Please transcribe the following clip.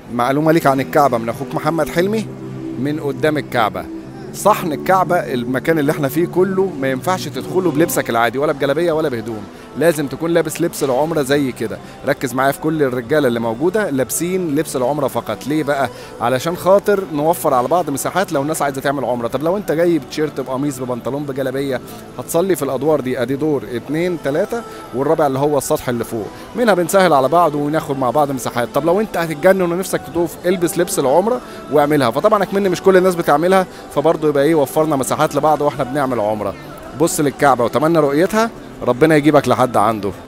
معلومه ليك عن الكعبه من اخوك محمد حلمي من قدام الكعبه صحن الكعبه المكان اللي احنا فيه كله ما ينفعش تدخله بلبسك العادي ولا بجلابيه ولا بهدوم لازم تكون لابس لبس العمره زي كده ركز معايا في كل الرجاله اللي موجوده لابسين لبس العمره فقط ليه بقى علشان خاطر نوفر على بعض مساحات لو الناس عايزه تعمل عمره طب لو انت جاي بتيشيرت بقميص ببنطلون بجلابيه هتصلي في الادوار دي ادي دور اتنين تلاته والرابع اللي هو السطح اللي فوق منها بنسهل على بعض وناخد مع بعض مساحات طب لو انت هتتجنن ونفسك تطوف البس لبس العمره واعملها فطبعا اكمن مش كل الناس بتعملها فبرضه يبقى ايه وفرنا مساحات لبعض واحنا بنعمل عمره بص للكعبه وتمنى رؤيتها ربنا يجيبك لحد عنده